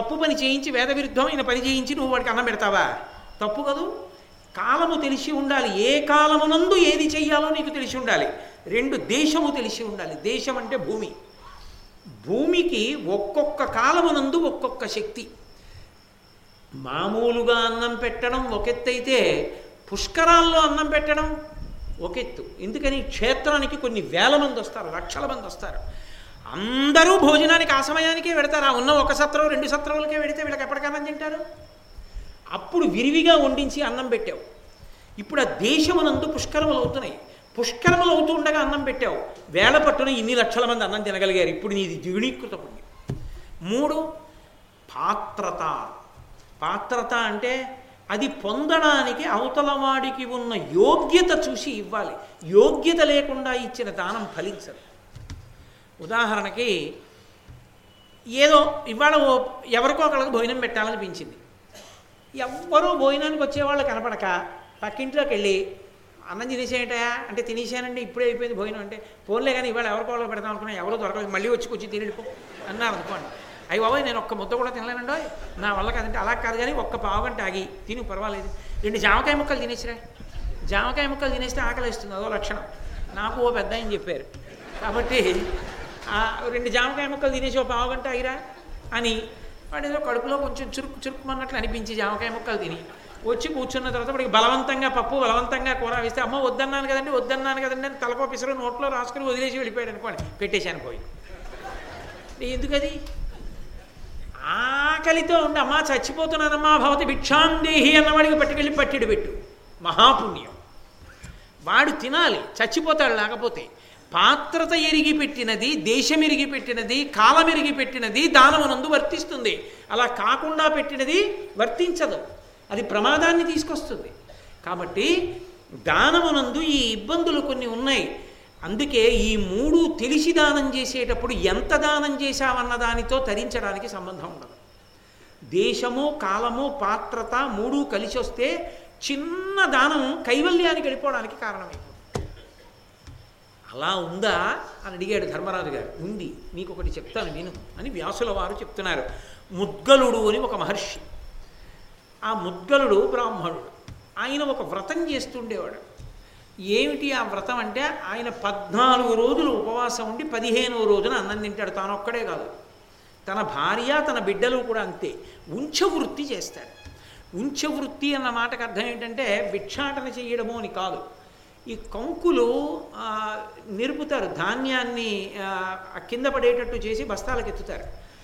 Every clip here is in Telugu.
తప్పు పని చేయించి వేద విరుద్ధమైన పని చేయించి నువ్వు వాడికి అన్నం పెడతావా తప్పు కదూ కాలము తెలిసి ఉండాలి ఏ కాలమునందు ఏది చెయ్యాలో నీకు తెలిసి ఉండాలి రెండు దేశము తెలిసి ఉండాలి దేశం అంటే భూమి భూమికి ఒక్కొక్క కాలమునందు ఒక్కొక్క శక్తి మామూలుగా అన్నం పెట్టడం ఒకెత్తైతే పుష్కరాల్లో అన్నం పెట్టడం ఒకెత్తు ఎందుకని క్షేత్రానికి కొన్ని వేల మంది వస్తారు లక్షల మంది వస్తారు అందరూ భోజనానికి ఆ సమయానికే పెడతారు ఆ ఉన్న ఒక సత్రం రెండు సత్రములకే పెడితే వీళ్ళకి ఎప్పటికన్నా తింటారు అప్పుడు విరివిగా వండించి అన్నం పెట్టావు ఇప్పుడు ఆ దేశమునందు పుష్కరములు అవుతున్నాయి పుష్కరములు అవుతూ ఉండగా అన్నం పెట్టావు వేల పట్టున ఇన్ని లక్షల మంది అన్నం తినగలిగారు ఇప్పుడు నీది ద్విగుణీకృత పుణ్యం మూడు పాత్రత పాత్రత అంటే అది పొందడానికి అవతల వాడికి ఉన్న యోగ్యత చూసి ఇవ్వాలి యోగ్యత లేకుండా ఇచ్చిన దానం ఫలించదు ఉదాహరణకి ఏదో ఇవాళ ఓ ఎవరికో ఒకళ్ళకి భోజనం పెట్టాలనిపించింది ఎవ్వరూ భోజనానికి వచ్చేవాళ్ళు కనపడక పక్కింట్లోకి వెళ్ళి అన్నం తినేసేయటయా అంటే తినేసానండి ఇప్పుడే అయిపోయింది భోజనం అంటే ఫోన్లే కానీ ఇవాళ ఎవరికో వాళ్ళకి పెడతాం అనుకున్నా ఎవరో దొరకలేదు మళ్ళీ వచ్చి కొంచెం తినిడిపో అన్నారు అనుకోండి అయ్యి బాబాయ్ నేను ఒక్క ముద్ద కూడా తినలేనండో నా వల్ల కాదంటే అలా కాదు కానీ ఒక్క పావుగంట ఆగి తిని పర్వాలేదు రెండు జామకాయ ముక్కలు తినేసిరా జామకాయ ముక్కలు తినేస్తే ఆకలి వేస్తుంది అదో లక్షణం నాకు ఓ పెద్ద ఆయన చెప్పారు కాబట్టి ఆ రెండు జామకాయ ముక్కలు తినేసి ఓ పావుగంట ఆగిరా అని వాడు ఏదో కడుపులో కొంచెం చురుకు చురుకుమన్నట్లు అనిపించి జామకాయ ముక్కలు తిని వచ్చి కూర్చున్న తర్వాత వాడికి బలవంతంగా పప్పు బలవంతంగా కూర వేస్తే అమ్మ వద్దన్నాను కదండి వద్దన్నాను కదండి అని తలకో పిసరు నోట్లో రాసుకుని వదిలేసి వెళ్ళిపోయాడు అనుకోండి పెట్టేశాను పోయి ఎందుకది ఆకలితో ఉండి అమ్మా చచ్చిపోతున్నానమ్మా భవతి భిక్షాందేహి అన్నవాడికి పట్టుకెళ్ళి పట్టిడు పెట్టు మహాపుణ్యం వాడు తినాలి చచ్చిపోతాడు లేకపోతే పాత్రత ఎరిగి పెట్టినది దేశం ఎరిగి పెట్టినది కాలం ఎరిగి పెట్టినది దానమునందు వర్తిస్తుంది అలా కాకుండా పెట్టినది వర్తించదు అది ప్రమాదాన్ని తీసుకొస్తుంది కాబట్టి దానమునందు ఈ ఇబ్బందులు కొన్ని ఉన్నాయి అందుకే ఈ మూడు తెలిసి దానం చేసేటప్పుడు ఎంత దానం చేశామన్న దానితో తరించడానికి సంబంధం ఉండదు దేశము కాలము పాత్రత మూడు కలిసి వస్తే చిన్న దానం కైవల్యానికి వెళ్ళిపోవడానికి కారణమైంది అలా ఉందా అని అడిగాడు ధర్మరాజు గారు ఉంది మీకు ఒకటి చెప్తాను విను అని వ్యాసుల వారు చెప్తున్నారు ముద్గలుడు అని ఒక మహర్షి ఆ ముద్గలుడు బ్రాహ్మణుడు ఆయన ఒక వ్రతం చేస్తుండేవాడు ఏమిటి ఆ వ్రతం అంటే ఆయన పద్నాలుగు రోజులు ఉపవాసం ఉండి పదిహేనవ రోజున అన్నం తింటాడు తాను ఒక్కడే కాదు తన భార్య తన బిడ్డలు కూడా అంతే ఉంచవృత్తి చేస్తాడు ఉంచవృత్తి అన్న మాటకు అర్థం ఏంటంటే భిక్షాటన చేయడము అని కాదు ఈ కంకులు ఆ, నిరుపుతారు ధాన్యాన్ని ఆ, కింద పడేటట్టు చేసి బస్తాలకు ఎత్తుతారు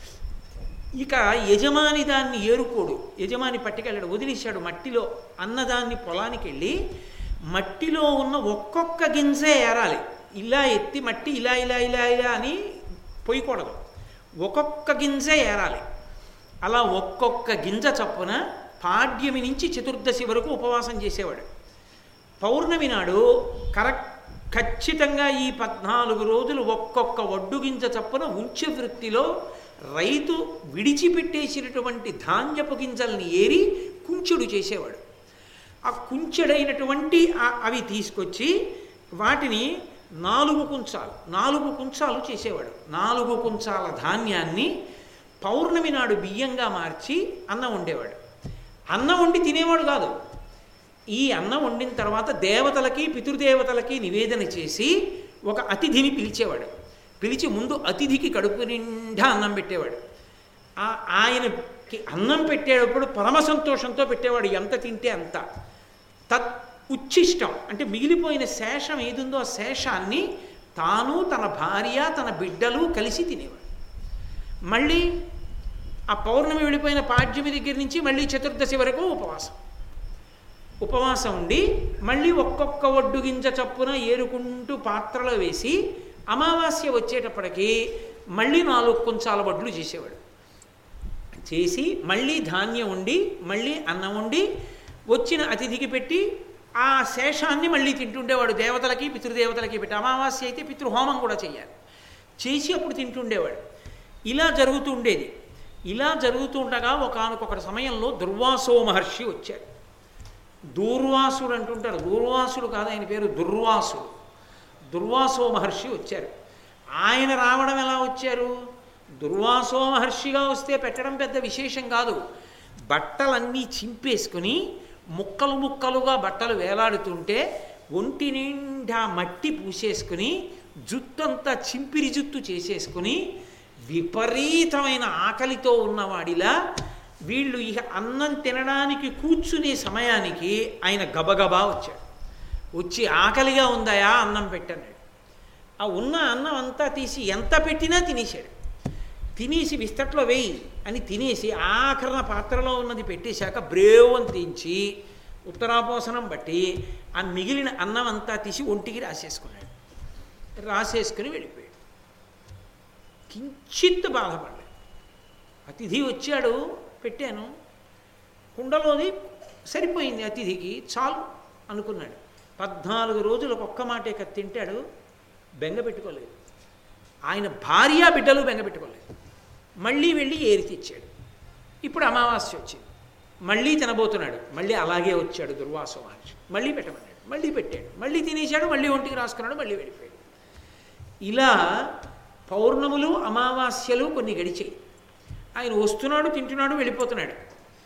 ఇక యజమాని దాన్ని ఏరుకోడు యజమాని పట్టుకెళ్ళాడు వదిలేశాడు మట్టిలో అన్నదాన్ని పొలానికి వెళ్ళి మట్టిలో ఉన్న ఒక్కొక్క గింజే ఏరాలి ఇలా ఎత్తి మట్టి ఇలా ఇలా ఇలా ఇలా అని పొయ్యకూడదు ఒక్కొక్క గింజే ఏరాలి అలా ఒక్కొక్క గింజ చప్పున పాడ్యమి నుంచి చతుర్దశి వరకు ఉపవాసం చేసేవాడు పౌర్ణమి నాడు కరెక్ట్ ఖచ్చితంగా ఈ పద్నాలుగు రోజులు ఒక్కొక్క ఒడ్డు గింజ చప్పున ఉంచె వృత్తిలో రైతు విడిచిపెట్టేసినటువంటి ధాన్యపు గింజల్ని ఏరి కుంచెడు చేసేవాడు ఆ కుంచెడైనటువంటి ఆ- అవి తీసుకొచ్చి వాటిని నాలుగు కుంచాలు నాలుగు కుంచాలు చేసేవాడు నాలుగు కుంచాల ధాన్యాన్ని పౌర్ణమి నాడు బియ్యంగా మార్చి అన్నం వండేవాడు అన్నం వండి తినేవాడు కాదు ఈ అన్నం వండిన తర్వాత దేవతలకి పితృదేవతలకి నివేదన చేసి ఒక అతిథిని పిలిచేవాడు పిలిచి ముందు అతిథికి కడుపు నిండా అన్నం పెట్టేవాడు ఆ ఆయనకి అన్నం పెట్టేటప్పుడు పరమ సంతోషంతో పెట్టేవాడు ఎంత తింటే అంత తత్ ఉచ్ఛిష్టం అంటే మిగిలిపోయిన శేషం ఏదుందో ఆ శేషాన్ని తాను తన భార్య తన బిడ్డలు కలిసి తినేవాడు మళ్ళీ ఆ పౌర్ణమి వెళ్ళిపోయిన పాడ్యమి దగ్గర నుంచి మళ్ళీ చతుర్దశి వరకు ఉపవాసం ఉపవాసం ఉండి మళ్ళీ ఒక్కొక్క ఒడ్డు గింజ చప్పున ఏరుకుంటూ పాత్రలో వేసి అమావాస్య వచ్చేటప్పటికి మళ్ళీ నాలుగు కొంచాల వడ్లు చేసేవాడు చేసి మళ్ళీ ధాన్యం ఉండి మళ్ళీ అన్నం ఉండి వచ్చిన అతిథికి పెట్టి ఆ శేషాన్ని మళ్ళీ తింటుండేవాడు దేవతలకి పితృదేవతలకి పెట్టి అమావాస్య అయితే పితృహోమం కూడా చేయాలి చేసి అప్పుడు తింటుండేవాడు ఇలా జరుగుతూ ఉండేది ఇలా జరుగుతూ ఉండగా ఒకనకొక సమయంలో దుర్వాసో మహర్షి వచ్చాడు దూర్వాసుడు అంటుంటారు దూర్వాసుడు కాదు ఆయన పేరు దుర్వాసుడు దుర్వాసో మహర్షి వచ్చారు ఆయన రావడం ఎలా వచ్చారు దుర్వాసో మహర్షిగా వస్తే పెట్టడం పెద్ద విశేషం కాదు బట్టలన్నీ చింపేసుకుని ముక్కలు ముక్కలుగా బట్టలు వేలాడుతుంటే ఒంటి నిండా మట్టి పూసేసుకుని జుత్తంతా చింపిరి జుత్తు చేసేసుకుని విపరీతమైన ఆకలితో ఉన్నవాడిలా వీళ్ళు ఇక అన్నం తినడానికి కూర్చునే సమయానికి ఆయన గబగబా వచ్చాడు వచ్చి ఆకలిగా ఉందాయా అన్నం పెట్టన్నాడు ఆ ఉన్న అన్నం అంతా తీసి ఎంత పెట్టినా తినేశాడు తినేసి విస్తట్లో వేయి అని తినేసి ఆఖరణ పాత్రలో ఉన్నది పెట్టేశాక బ్రేవం తీంచి ఉత్తరాపోసనం బట్టి ఆ మిగిలిన అన్నం అంతా తీసి ఒంటికి రాసేసుకున్నాడు రాసేసుకుని వెళ్ళిపోయాడు కించిత్ బాధపడలేదు అతిథి వచ్చాడు పెట్టాను కుండలోది సరిపోయింది అతిథికి చాలు అనుకున్నాడు పద్నాలుగు రోజులకు ఒక్క మాటే కత్తి తింటాడు బెంగ పెట్టుకోలేదు ఆయన భార్య బిడ్డలు బెంగ పెట్టుకోలేదు మళ్ళీ వెళ్ళి ఏరి తెచ్చాడు ఇప్పుడు అమావాస్య వచ్చింది మళ్ళీ తినబోతున్నాడు మళ్ళీ అలాగే వచ్చాడు దుర్వాస మహర్షి మళ్ళీ పెట్టమన్నాడు మళ్ళీ పెట్టాడు మళ్ళీ తినేశాడు మళ్ళీ ఒంటికి రాసుకున్నాడు మళ్ళీ వెళ్ళిపోయాడు ఇలా పౌర్ణములు అమావాస్యలు కొన్ని గడిచాయి ఆయన వస్తున్నాడు తింటున్నాడు వెళ్ళిపోతున్నాడు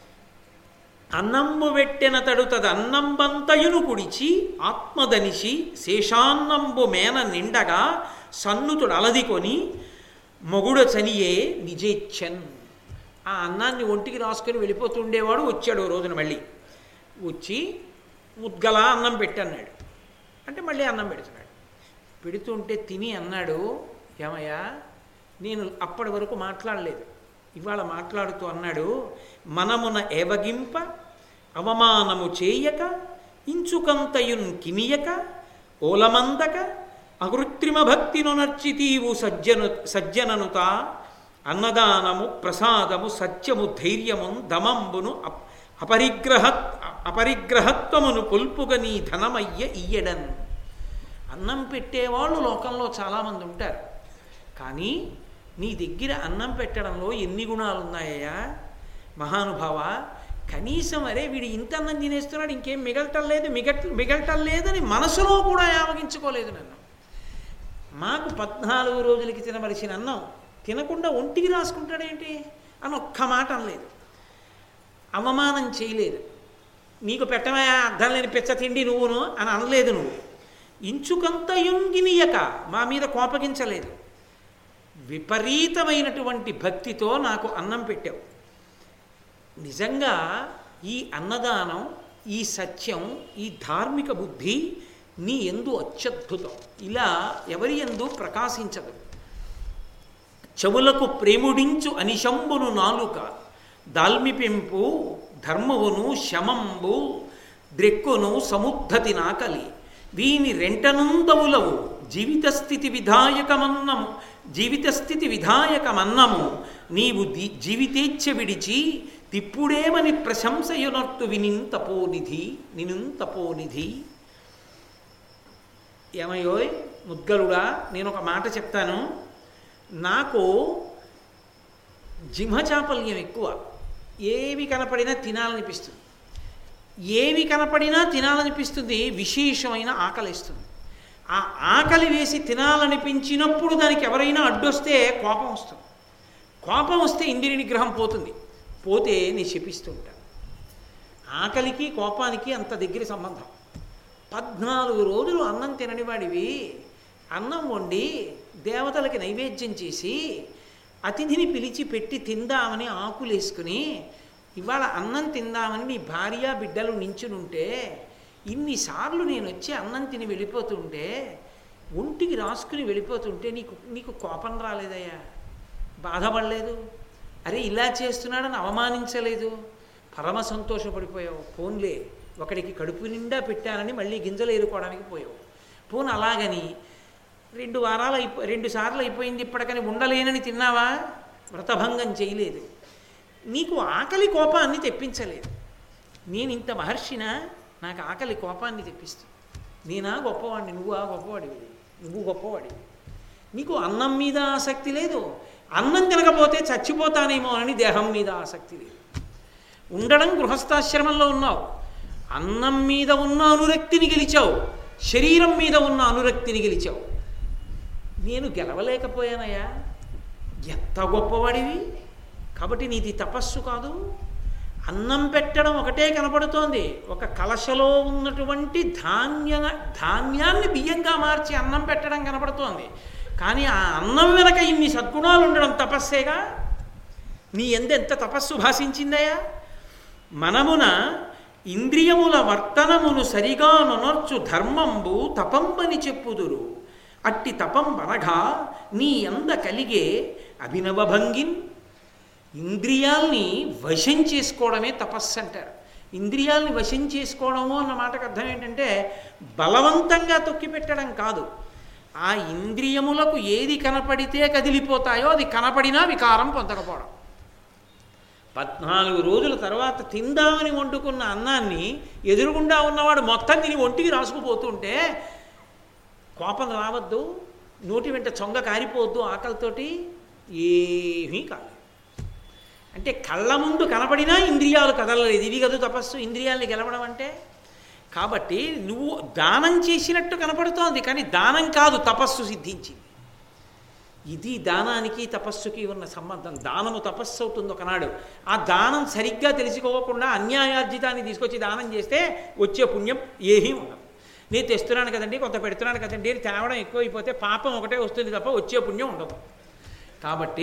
అన్నంబు వెట్టెన తడుతది అన్నంబంతయును కుడిచి ఆత్మదనిసి శేషాన్నంబు మేన నిండగా సన్నుతుడు అలదికొని మొగుడ చనియే నిజేచ్ఛన్ ఆ అన్నాన్ని ఒంటికి రాసుకొని వెళ్ళిపోతుండేవాడు వచ్చాడు ఓ రోజున మళ్ళీ వచ్చి ముద్గల అన్నం పెట్టన్నాడు అంటే మళ్ళీ అన్నం పెడుతున్నాడు పెడుతుంటే తిని అన్నాడు ఏమయ్యా నేను అప్పటి వరకు మాట్లాడలేదు ఇవాళ మాట్లాడుతూ అన్నాడు మనమున ఏవగింప అవమానము చేయక ఇంచుకంతయున్ కిమియక ఓలమందక అకృత్రిమ భక్తిను నర్చితీవు సజ్జను సజ్జననుత అన్నదానము ప్రసాదము సత్యము ధైర్యము దమంబును అప్- అపరిగ్రహ అపరిగ్రహత్వమును పొల్పుగా నీ ధనమయ్య ఇయ్యడన్ అన్నం పెట్టేవాళ్ళు లోకంలో చాలామంది ఉంటారు కానీ నీ దగ్గర అన్నం పెట్టడంలో ఎన్ని గుణాలు ఉన్నాయా మహానుభావ కనీసం అరే వీడు ఇంత అన్నం తినేస్తున్నాడు ఇంకేం మిగలటం లేదు మిగట్ మిగలటం లేదని మనసులో కూడా యావగించుకోలేదు నన్ను మాకు పద్నాలుగు రోజులకి తినవలసిన అన్నం తినకుండా ఒంటికి రాసుకుంటాడేంటి అని ఒక్క మాట అనలేదు అవమానం చేయలేదు నీకు పెట్టమే అర్థం లేని పిచ్చ తిండి నువ్వును అని అనలేదు నువ్వు ఇంచుకంత యుంగినియక మా మీద కోపగించలేదు విపరీతమైనటువంటి భక్తితో నాకు అన్నం పెట్టావు నిజంగా ఈ అన్నదానం ఈ సత్యం ఈ ధార్మిక బుద్ధి నీ ఎందు అత్యద్భుతం ఇలా ఎవరి ఎందు ప్రకాశించదు చెవులకు ప్రేముడించు అనిశంబును నాలుక దాల్మి పెంపు ధర్మవును శమంబు ద్రెక్కును సముద్ధతి నాకలి వీని రెంటనుందవులవు జీవిత స్థితి విధాయకమన్నము జీవిత స్థితి విధాయకమన్నము నీవు ది జీవితేచ్ఛ విడిచి తిప్పుడేమని ప్రశంసయునట్టు వినింతపోనిధి నినుంతపోనిధి ఏమయ్యోయ్ ముద్గలుడా నేను ఒక మాట చెప్తాను నాకు జింహచాపల్యం ఎక్కువ ఏవి కనపడినా తినాలనిపిస్తుంది ఏవి కనపడినా తినాలనిపిస్తుంది విశేషమైన ఆకలిస్తుంది ఆ ఆకలి వేసి తినాలనిపించినప్పుడు దానికి ఎవరైనా అడ్డొస్తే కోపం వస్తుంది కోపం వస్తే ఇంద్రియ నిగ్రహం పోతుంది పోతే నేను శపిస్తూ ఉంటాను ఆకలికి కోపానికి అంత దగ్గర సంబంధం పద్నాలుగు రోజులు అన్నం తినని వాడివి అన్నం వండి దేవతలకి నైవేద్యం చేసి అతిథిని పిలిచి పెట్టి తిందామని ఆకులేసుకుని ఇవాళ అన్నం తిందామని నీ భార్య బిడ్డలు నించునుంటే ఇన్నిసార్లు నేను వచ్చి అన్నం తిని వెళ్ళిపోతుంటే ఒంటికి రాసుకుని వెళ్ళిపోతుంటే నీకు నీకు కోపం రాలేదయ్యా బాధపడలేదు అరే ఇలా చేస్తున్నాడని అవమానించలేదు పరమ సంతోషపడిపోయావు ఫోన్లే ఒకడికి కడుపు నిండా పెట్టానని మళ్ళీ గింజలు ఏరుకోవడానికి పోయావు పోన్ అలాగని రెండు వారాలు అయిపో రెండు సార్లు అయిపోయింది ఇప్పటికని ఉండలేనని తిన్నావా వ్రతభంగం చేయలేదు నీకు ఆకలి కోపాన్ని తెప్పించలేదు నేను ఇంత మహర్షినా నాకు ఆకలి కోపాన్ని తెప్పిస్తుంది నేనా గొప్పవాడిని నువ్వా గొప్పవాడివి నువ్వు గొప్పవాడివి నీకు అన్నం మీద ఆసక్తి లేదు అన్నం తినకపోతే చచ్చిపోతానేమో అని దేహం మీద ఆసక్తి లేదు ఉండడం గృహస్థాశ్రమంలో ఉన్నావు అన్నం మీద ఉన్న అనురక్తిని గెలిచావు శరీరం మీద ఉన్న అనురక్తిని గెలిచావు నేను గెలవలేకపోయానయ్యా ఎంత గొప్పవాడివి కాబట్టి నీది తపస్సు కాదు అన్నం పెట్టడం ఒకటే కనపడుతోంది ఒక కలశలో ఉన్నటువంటి ధాన్య ధాన్యాన్ని బియ్యంగా మార్చి అన్నం పెట్టడం కనపడుతోంది కానీ ఆ అన్నం వెనక ఇన్ని సద్గుణాలు ఉండడం తపస్సేగా నీ ఎందెంత తపస్సు భాషించిందయా మనమున ఇంద్రియముల వర్తనమును సరిగా నొనర్చు ధర్మంబు తపంబని చెప్పుదురు అట్టి తపంబనగా నీ ఎంద కలిగే అభినవ భంగిన్ ఇంద్రియాల్ని వశం చేసుకోవడమే తపస్సు అంటారు ఇంద్రియాల్ని వశం చేసుకోవడము అన్న మాటకు అర్థం ఏంటంటే బలవంతంగా తొక్కిపెట్టడం కాదు ఆ ఇంద్రియములకు ఏది కనపడితే కదిలిపోతాయో అది కనపడినా వికారం పొందకపోవడం పద్నాలుగు రోజుల తర్వాత తిందామని వండుకున్న అన్నాన్ని ఎదురుగుండా ఉన్నవాడు మొత్తం తిని ఒంటికి రాసుకుపోతుంటే కోపం రావద్దు నోటి వెంట చొంగ కారిపోవద్దు ఆకలితోటి ఏమీ కాదు అంటే కళ్ళ ముందు కనపడినా ఇంద్రియాలు కదలలేదు ఇవి కదూ తపస్సు ఇంద్రియాల్ని గెలవడం అంటే కాబట్టి నువ్వు దానం చేసినట్టు కనపడుతోంది కానీ దానం కాదు తపస్సు సిద్ధించింది ఇది దానానికి తపస్సుకి ఉన్న సంబంధం దానము తపస్సు అవుతుంది ఒకనాడు ఆ దానం సరిగ్గా తెలుసుకోకుండా అన్యాయార్జితాన్ని తీసుకొచ్చి దానం చేస్తే వచ్చే పుణ్యం ఏమీ ఉండదు నేను తెస్తున్నాను కదండి కొంత పెడుతున్నాను కదండి అని తేవడం ఎక్కువైపోతే పాపం ఒకటే వస్తుంది తప్ప వచ్చే పుణ్యం ఉండదు కాబట్టి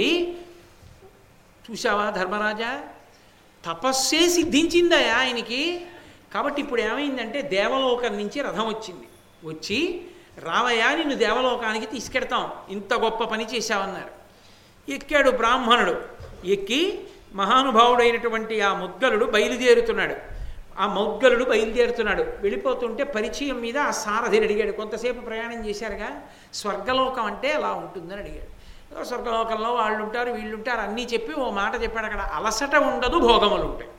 చూసావా ధర్మరాజా తపస్సే సిద్ధించిందయా ఆయనకి కాబట్టి ఇప్పుడు ఏమైందంటే దేవలోకం నుంచి రథం వచ్చింది వచ్చి రావయ్యా నిన్ను దేవలోకానికి తీసుకెడతాం ఇంత గొప్ప పని చేశావన్నారు ఎక్కాడు బ్రాహ్మణుడు ఎక్కి మహానుభావుడైనటువంటి ఆ ముద్గలుడు బయలుదేరుతున్నాడు ఆ ముద్గలుడు బయలుదేరుతున్నాడు వెళ్ళిపోతుంటే పరిచయం మీద ఆ సారథిని అడిగాడు కొంతసేపు ప్రయాణం చేశారుగా స్వర్గలోకం అంటే అలా ఉంటుందని అడిగాడు ఏదో స్వర్గలోకంలో వాళ్ళు ఉంటారు వీళ్ళు ఉంటారు అన్నీ చెప్పి ఓ మాట చెప్పాడు అక్కడ అలసట ఉండదు భోగములు ఉంటాయి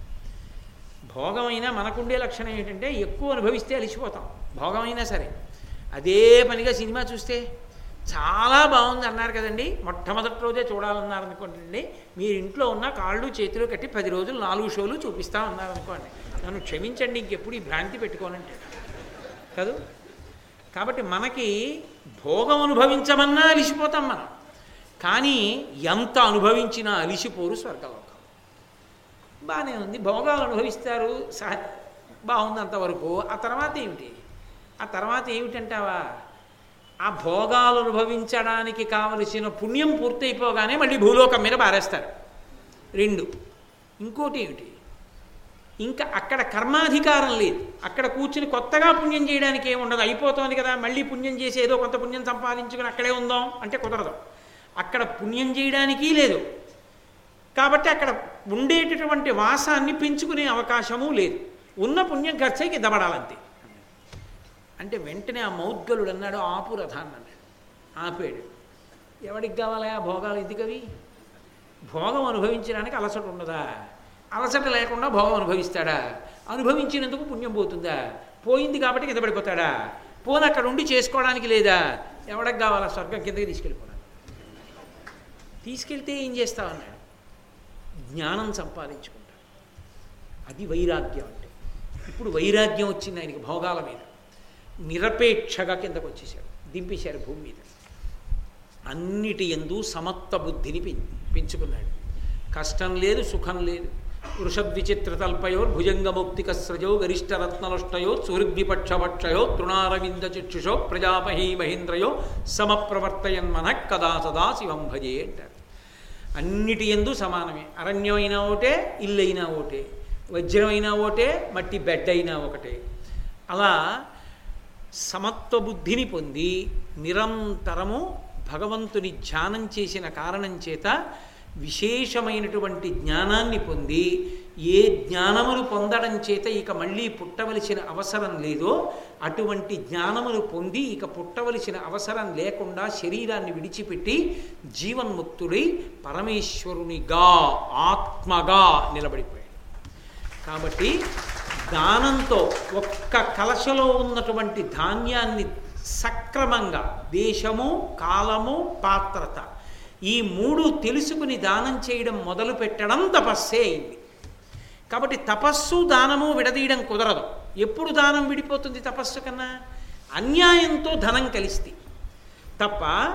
భోగమైనా మనకుండే లక్షణం ఏంటంటే ఎక్కువ అనుభవిస్తే అలిసిపోతాం భోగమైనా సరే అదే పనిగా సినిమా చూస్తే చాలా బాగుంది అన్నారు కదండి మొట్టమొదటి రోజే చూడాలన్నారు అనుకోండి మీరు ఇంట్లో ఉన్న కాళ్ళు చేతులు కట్టి పది రోజులు నాలుగు షోలు చూపిస్తా ఉన్నారు అనుకోండి నన్ను క్షమించండి ఇంకెప్పుడు ఈ భ్రాంతి పెట్టుకోనంటే కదూ కాబట్టి మనకి భోగం అనుభవించమన్నా అలిసిపోతాం మనం కానీ ఎంత అనుభవించినా అలిసిపోరు స్వర్గలోకం బాగానే ఉంది భోగాలు అనుభవిస్తారు సహ బాగుంది అంతవరకు ఆ తర్వాత ఏమిటి ఆ తర్వాత ఏమిటంటావా ఆ భోగాలు అనుభవించడానికి కావలసిన పుణ్యం పూర్తయిపోగానే మళ్ళీ భూలోకం మీద బారేస్తారు రెండు ఇంకోటి ఏమిటి ఇంకా అక్కడ కర్మాధికారం లేదు అక్కడ కూర్చుని కొత్తగా పుణ్యం చేయడానికి ఏమి ఉండదు అయిపోతుంది కదా మళ్ళీ పుణ్యం చేసి ఏదో కొంత పుణ్యం సంపాదించుకుని అక్కడే ఉందాం అంటే కుదరదు అక్కడ పుణ్యం చేయడానికి లేదు కాబట్టి అక్కడ ఉండేటటువంటి వాసాన్ని పెంచుకునే అవకాశము లేదు ఉన్న పుణ్యం ఖర్చయికి దబడాలంతే అంటే వెంటనే ఆ మౌద్గలుడు అన్నాడు ఆపు రథాన్ని అన్నాడు ఆపాడు ఎవడికి కావాలా ఆ భోగాలు ఎందుకవి భోగం అనుభవించడానికి అలసట ఉండదా అలసట లేకుండా భోగం అనుభవిస్తాడా అనుభవించినందుకు పుణ్యం పోతుందా పోయింది కాబట్టి కింద పడిపోతాడా పోని అక్కడ ఉండి చేసుకోవడానికి లేదా ఎవడికి కావాలా స్వర్గం కిందకి తీసుకెళ్ళిపోవాలి తీసుకెళ్తే ఏం చేస్తావన్నాడు జ్ఞానం సంపాదించుకుంటాడు అది వైరాగ్యం అంటే ఇప్పుడు వైరాగ్యం వచ్చింది ఆయనకి భోగాల మీద నిరపేక్షగా కిందకు వచ్చేసాడు దింపేశారు భూమి మీద అన్నిటి ఎందు సమత్వ బుద్ధిని పెం పెంచుకున్నాడు కష్టం లేదు సుఖం లేదు వృషద్విచిత్రతల్పయో భుజంగముక్తికస్రజో గరిష్టరత్నలుష్టయో సుహృద్విపక్షపక్షయో తృణారవింద చక్షుషో ప్రజాపహీ మహేంద్రయో సమప్రవర్తయన్మన కదా సదా శివం భజే అంటారు అన్నిటి ఎందు సమానమే అరణ్యమైనా ఒకటే ఇల్లు అయినా ఒకటే వజ్రమైనా ఒకటే మట్టి బెడ్ అయినా ఒకటే అలా సమత్వ బుద్ధిని పొంది నిరంతరము భగవంతుని ధ్యానం చేసిన కారణం చేత విశేషమైనటువంటి జ్ఞానాన్ని పొంది ఏ జ్ఞానమును పొందడం చేత ఇక మళ్ళీ పుట్టవలసిన అవసరం లేదో అటువంటి జ్ఞానమును పొంది ఇక పుట్టవలసిన అవసరం లేకుండా శరీరాన్ని విడిచిపెట్టి జీవన్ముక్తుడై పరమేశ్వరునిగా ఆత్మగా నిలబడిపోయాడు కాబట్టి దానంతో ఒక్క కలశలో ఉన్నటువంటి ధాన్యాన్ని సక్రమంగా దేశము కాలము పాత్రత ఈ మూడు తెలుసుకుని దానం చేయడం మొదలు పెట్టడం తపస్సే అయింది కాబట్టి తపస్సు దానము విడదీయడం కుదరదు ఎప్పుడు దానం విడిపోతుంది తపస్సు కన్నా అన్యాయంతో ధనం కలిస్తే తప్ప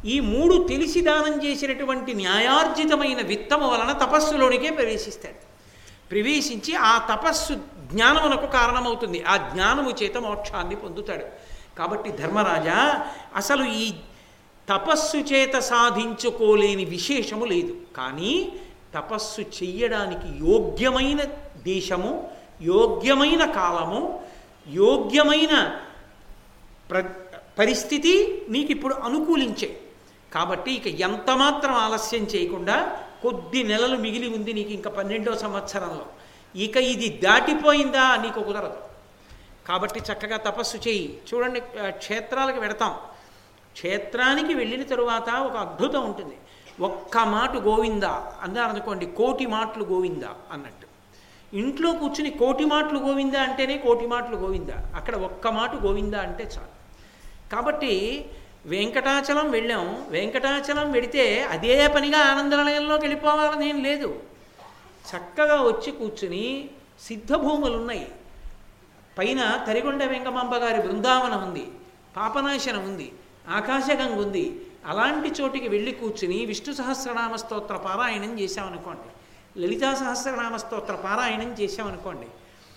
ఈ మూడు తెలిసి దానం చేసినటువంటి న్యాయార్జితమైన విత్తము వలన తపస్సులోనికే ప్రవేశిస్తాడు ప్రవేశించి ఆ తపస్సు జ్ఞానమునకు కారణమవుతుంది ఆ జ్ఞానము చేత మోక్షాన్ని పొందుతాడు కాబట్టి ధర్మరాజా అసలు ఈ తపస్సు చేత సాధించుకోలేని విశేషము లేదు కానీ తపస్సు చెయ్యడానికి యోగ్యమైన దేశము యోగ్యమైన కాలము యోగ్యమైన ప్ర పరిస్థితి నీకు ఇప్పుడు అనుకూలించే కాబట్టి ఇక ఎంత మాత్రం ఆలస్యం చేయకుండా కొద్ది నెలలు మిగిలి ఉంది నీకు ఇంకా పన్నెండో సంవత్సరంలో ఇక ఇది దాటిపోయిందా నీకు కుదరదు కాబట్టి చక్కగా తపస్సు చేయి చూడండి ఆ, క్షేత్రాలకు వెడతాం క్షేత్రానికి వెళ్ళిన తరువాత ఒక అద్భుతం ఉంటుంది ఒక్క మాట గోవింద అన్నారనుకోండి కోటి మాటలు గోవింద అన్నట్టు ఇంట్లో కూర్చుని కోటి మాటలు గోవింద అంటేనే కోటి మాటలు గోవింద అక్కడ ఒక్క మాట గోవింద అంటే చాలు కాబట్టి వెంకటాచలం వెళ్ళాం వెంకటాచలం వెడితే అదే పనిగా ఆనందనిలయంలోకి వెళ్ళిపోవాలని ఏం లేదు చక్కగా వచ్చి కూర్చుని సిద్ధభూములు ఉన్నాయి పైన తరిగొండ వెంకమాంబ గారి బృందావనం ఉంది పాపనాశనం ఉంది ఆకాశగంగ ఉంది అలాంటి చోటికి వెళ్ళి కూర్చుని విష్ణు సహస్రనామ స్తోత్ర పారాయణం చేశామనుకోండి లలితా సహస్రనామ స్తోత్ర పారాయణం చేశామనుకోండి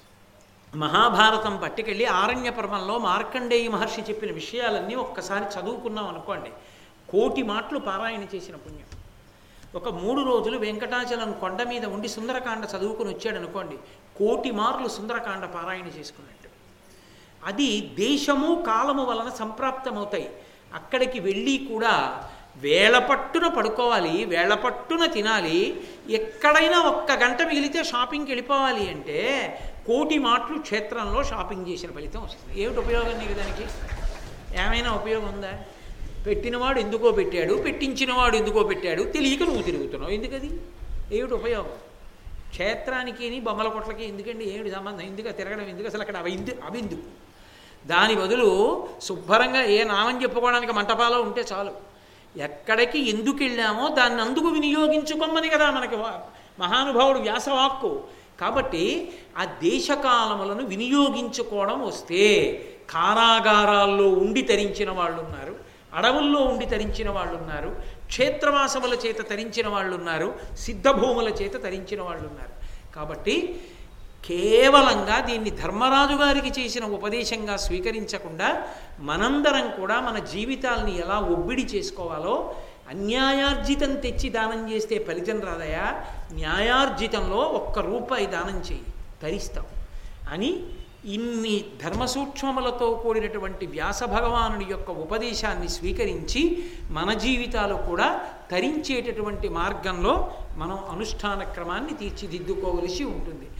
మహాభారతం పట్టుకెళ్ళి ఆరణ్య పర్వంలో మార్కండేయ మహర్షి చెప్పిన విషయాలన్నీ ఒక్కసారి చదువుకున్నాం అనుకోండి కోటి మాటలు పారాయణ చేసిన పుణ్యం ఒక మూడు రోజులు వెంకటాచలం కొండ మీద ఉండి సుందరకాండ చదువుకుని వచ్చాడు అనుకోండి కోటి మార్లు సుందరకాండ పారాయణ చేసుకున్నట్టు అది దేశము కాలము వలన సంప్రాప్తమవుతాయి అక్కడికి వెళ్ళి కూడా వేళపట్టున పడుకోవాలి వేళపట్టున తినాలి ఎక్కడైనా ఒక్క గంట మిగిలితే షాపింగ్కి వెళ్ళిపోవాలి అంటే కోటి మాటలు క్షేత్రంలో షాపింగ్ చేసిన ఫలితం వస్తుంది ఏమిటి ఉపయోగం నీకు దానికి ఏమైనా ఉపయోగం ఉందా పెట్టినవాడు ఎందుకో పెట్టాడు పెట్టించినవాడు ఎందుకో పెట్టాడు తెలియక నువ్వు తిరుగుతున్నావు ఎందుకది ఏమిటి ఉపయోగం క్షేత్రానికి బొమ్మల కొట్లకి ఎందుకండి ఏమిటి సంబంధం ఎందుకు తిరగడం ఎందుకు అసలు అక్కడ అవి ఎందు- అవి ఎందుకు దాని బదులు శుభ్రంగా ఏ నామం చెప్పుకోవడానికి మంటపాలో ఉంటే చాలు ఎక్కడికి ఎందుకు వెళ్ళామో దాన్ని అందుకు వినియోగించుకోమని కదా మనకి వా- మహానుభావుడు వ్యాసవాక్కు కాబట్టి ఆ దేశకాలములను వినియోగించుకోవడం వస్తే కారాగారాల్లో ఉండి తరించిన వాళ్ళు ఉన్నారు అడవుల్లో ఉండి తరించిన వాళ్ళు ఉన్నారు క్షేత్రవాసముల చేత తరించిన వాళ్ళు ఉన్నారు సిద్ధభూముల చేత తరించిన వాళ్ళు ఉన్నారు కాబట్టి కేవలంగా దీన్ని ధర్మరాజు గారికి చేసిన ఉపదేశంగా స్వీకరించకుండా మనందరం కూడా మన జీవితాల్ని ఎలా ఒబ్బిడి చేసుకోవాలో అన్యాయార్జితం తెచ్చి దానం చేస్తే ఫలితం రాదయా న్యాయార్జితంలో ఒక్క రూపాయి దానం చేయి తరిస్తాం అని ఇన్ని ధర్మసూక్ష్మములతో కూడినటువంటి వ్యాస భగవానుడి యొక్క ఉపదేశాన్ని స్వీకరించి మన జీవితాలు కూడా తరించేటటువంటి మార్గంలో మనం అనుష్ఠాన క్రమాన్ని తీర్చిదిద్దుకోవలసి ఉంటుంది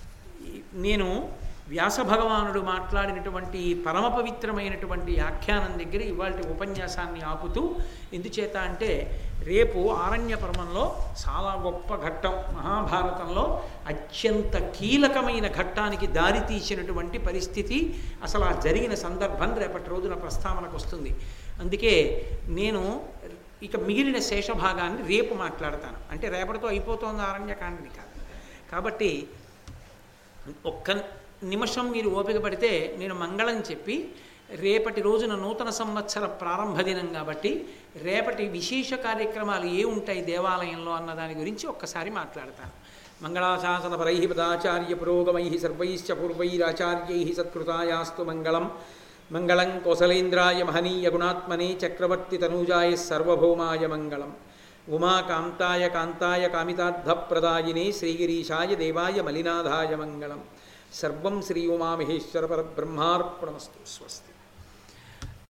నేను వ్యాస భగవానుడు మాట్లాడినటువంటి ఈ పరమ పవిత్రమైనటువంటి వ్యాఖ్యానం దగ్గర ఇవాళ ఉపన్యాసాన్ని ఆపుతూ ఎందుచేత అంటే రేపు ఆరణ్య పర్వంలో చాలా గొప్ప ఘట్టం మహాభారతంలో అత్యంత కీలకమైన ఘట్టానికి దారి తీసినటువంటి పరిస్థితి అసలు ఆ జరిగిన సందర్భం రేపటి రోజున ప్రస్తావనకు వస్తుంది అందుకే నేను ఇక మిగిలిన శేషభాగాన్ని రేపు మాట్లాడతాను అంటే రేపటితో అయిపోతుంది ఆరణ్యకాండని కాదు కాబట్టి ఒక్క నిమిషం మీరు ఓపిక పడితే నేను మంగళం చెప్పి రేపటి రోజున నూతన సంవత్సర ప్రారంభ దినం కాబట్టి రేపటి విశేష కార్యక్రమాలు ఏ ఉంటాయి దేవాలయంలో అన్న దాని గురించి ఒక్కసారి మాట్లాడతాను మంగళాశాసన పరై పదాచార్య పురోగమై సర్వైశ్చ పూర్వైరాచార్యై సత్కృతాయాస్తు మంగళం మంగళం కోసలేంద్రాయ మహనీయ గుణాత్మనే చక్రవర్తి తనూజాయ సర్వభౌమాయ మంగళం ఉమాకాంతాయ కాంతాయ కామితార్థప్రదాయినే శ్రీగిరీశాయ దేవాయ మలినాథాయ మంగళం సర్వం శ్రీ ఉమామహేశ్వర పరబ్రహ్మార్పణమస్తు స్వస్తి